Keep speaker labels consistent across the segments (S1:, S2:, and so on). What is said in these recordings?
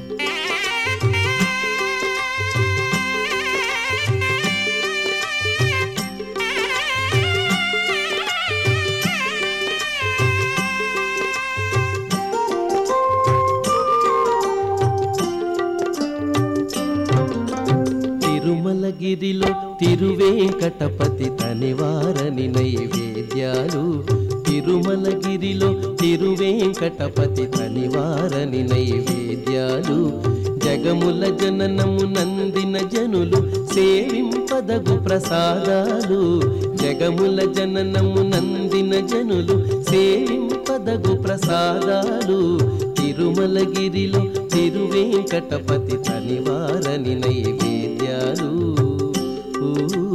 S1: తిరుమలగిరిలో తిరువేంకటపతి తనివారని నైవేద్యాలు తిరుమలగిరిలో తిరువేంకటపతి తనివారని నైవేద్యాలు జగముల జననము నందిన జనులు సేవింపదగు ప్రసాదాలు జగముల జననము నందిన జనులు సేవింపదగు ప్రసాదాలు తిరుమలగిరిలో తిరువేంకటపతి తనివారని నైవేద్యాలు ఊ.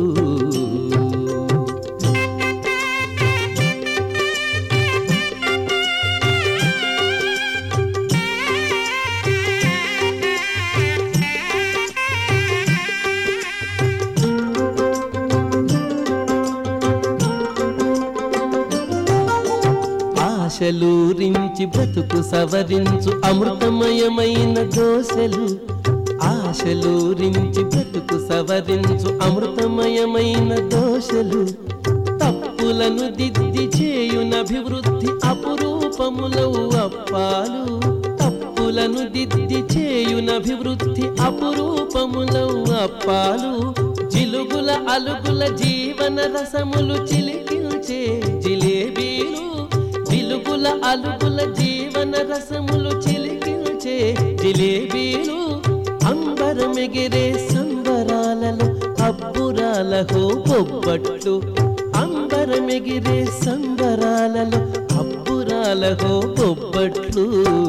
S1: ఆశలూరించి బ్రతుకు సవరించు అమృతమయమైన దోశలు ఆశలూరించి బ్రతుకు సవరించు అమృతమయమైన దోశలు తప్పులను దిద్ది చేయునభివృద్ధి అపురూపములవు అప్పాలు తప్పులను దిద్ది చేయునభివృద్ధి అపురూపములవు అప్పాలు జిలుగుల అలుగుల జీవన రసములు చిలికిల్చే జిలేబీలు జిలుగుల అలుగుల జీవన రసములు చిలికిల్చే జిలేబీలు అంబరమెగిరే సంబరాలలో అబ్బురాలహో బొబ్బట్లు అంబరమెగిరే సంబరాలలో అబ్బురాలహో బొబ్బట్లు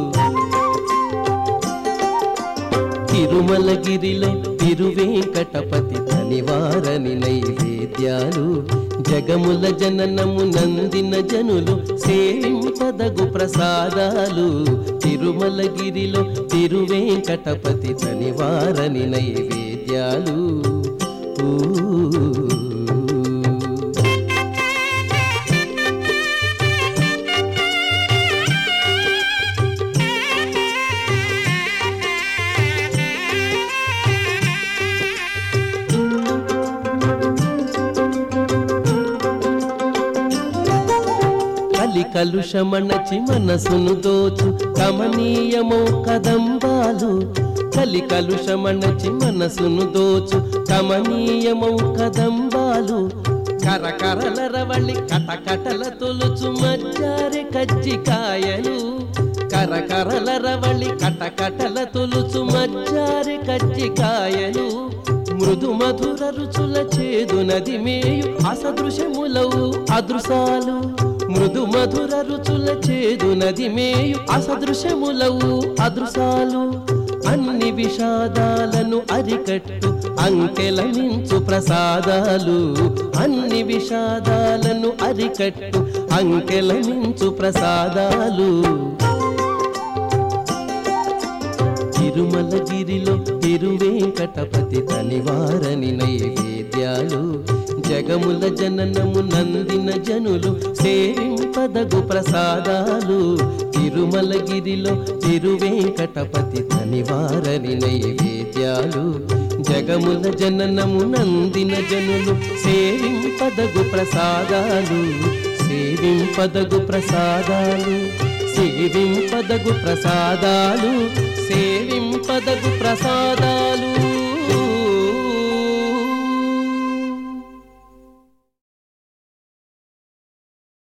S1: తిరుమలగిరిలో తిరువేంకటపతి తనివారని నైవేద్యాలు జగముల జననము నందిన జనులు సేవింపదగు ప్రసాదాలు తిరుమలగిరిలో తిరువేంకటపతి తనివారని నైవేద్యాలు ఊ. కలి కలుషమణచి మనసును దోచు కమనీయమో కదంబాలు కలి కలుషమణచి మనసును దోచు కమనీయమో కదంబాలు కరకరల రవళి కటకటల తొలుచు మజ్జారి కజ్జికాయలు కరకరల రవళి కటకటల తొలుచు మజ్జారి కజ్జికాయలు మృదు మధుర రుచుల చేదు నది మేయు అసదృశములవు అదృశాలు మృదు మధుర రుచుల చేదు నది మేయు అసదృశములవు అదృశాలు అన్ని విషాదాలను అరికట్టు అంకెల మించు ప్రసాదాలు అన్ని విషాదాలను అరికట్టు అంకెల మించు ప్రసాదాలు తిరుమలగిరిలో తిరువేంకటపతి తనివారని నైవేద్యాలు జగముల జననము నందిన జనులు సేవింపదగు ప్రసాదాలు తిరుమలగిరిలో తిరువేంకటపతి తనివారని నైవేద్యాలు జగముల జననము నందిన జనులు సేవింపదగు ప్రసాదాలు సేవింపదగు ప్రసాదాలు సేవింపదగు ప్రసాదాలు సేవింపదగు ప్రసాదాలు